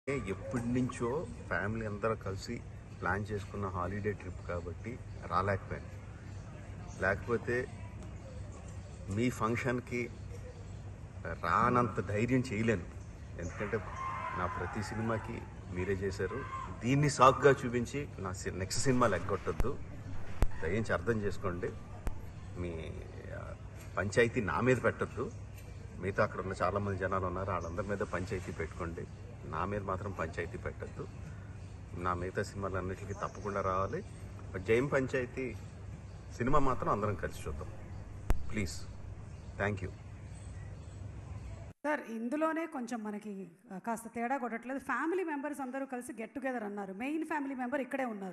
ఎప్పటి నుంచో ఫ్యామిలీ అందరూ కలిసి ప్లాన్ చేసుకున్న హాలిడే ట్రిప్ కాబట్టి రాలేకపోయాను లేకపోతే మీ ఫంక్షన్కి రానంత ధైర్యం చేయలేను ఎందుకంటే నా ప్రతి సినిమాకి మీరే చేశారు దీన్ని సాకుగా చూపించి నా నెక్స్ట్ సినిమా లెగ్గొట్టద్దు దయించి అర్థం చేసుకోండి మీ ఆ, పంచాయతీ నా మీద పెట్టద్దు మిగతా అక్కడ ఉన్న చాలామంది జనాలు ఉన్నారు వాళ్ళందరి మీద పంచాయతీ పెట్టుకోండి నా మీద మాత్రం పంచాయతీ పెట్టద్దు నా మిగతా సినిమాలన్నిటికీ తప్పకుండా రావాలి బట్ జైన్ పంచాయతీ సినిమా మాత్రం అందరం కలిసి చూద్దాం ప్లీజ్ థ్యాంక్ యూ సార్ ఇందులోనే కొంచెం మనకి ఆ, కాస్త తేడా కొట్టట్లేదు ఫ్యామిలీ మెంబర్స్ అందరూ కలిసి గెట్ టుగెదర్ అన్నారు మెయిన్ ఫ్యామిలీ మెంబర్ ఇక్కడే ఉన్నారు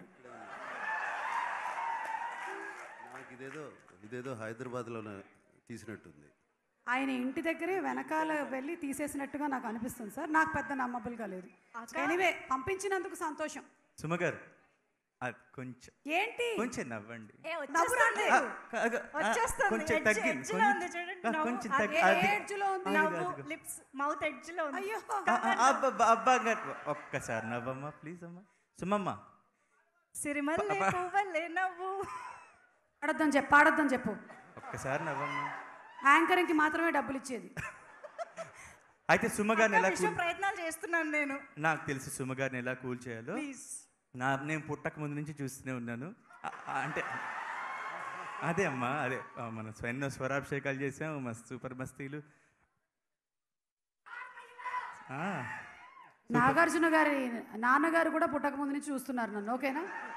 నాకు ఇదేదో ఇదేదో హైదరాబాద్లో తీసినట్టుంది ఆయన ఇంటి దగ్గరే వెనకాల వెళ్ళి తీసేసినట్టుగా నాకు అనిపిస్తుంది సార్ నాకు పెద్ద నమ్మబుల్గా లేదు ఎనివే పంపించినందుకు సంతోషం సుమ గారు అది కొంచెం ఏంటి కొంచెం నవ్వండి ఏ నవ్వు వచ్చేస్తుంది రాలేదు. కా- కా- ఆ, వచ్చేస్తుంది కొంచెం ఎడ్జ్ తగ్గింది ఎడ్జ్లో ఉంది చూడండి కొంచెం- ఆ, నవ్వు. కొంచెం అది తగ్గి ఏ అది ఏడ్జ్లో ఉంది? నవ్వు అదిగో. లిప్స్ మౌత్ ఎడ్జ్ లో ఉంది అయ్యో ఆ, ఆ, అబ్బా అబ్బా గారు ఒక్కసారి నవ్వమ్మా ప్లీజ్ అమ్మా సుమమ్మ సిరిమల్లె పువ్వల్లే నవ్వు పాడొద్దని చెప్పు పాడొద్దని చెప్పు ఒక్కసారి నవ్వమ్మా యాంకరింగ్కి మాత్రమే డబ్బులు ఇచ్చేది అయితే సుమ గారిని ఎలా విషయం కూల్ ప్రయత్నాలు చేస్తున్నాను నేను నాకు తెలుసు సుమ గారిని ఎలా కూల్ చేయాలో ప్లీజ్ నా నేను పుట్టక ముందు నుంచి చూస్తూనే ఉన్నాను ఆ, ఆ, అంటే అదే అమ్మా అదే ఆ, మనం ఎన్నో స్వరాభిషేకాలు చేసాం మస్తు సూపర్ మస్తీలు ఆ, నాగార్జున గారి నాన్నగారు కూడా పుట్టక ముందు నుంచి చూస్తున్నారు నన్ను ఓకేనా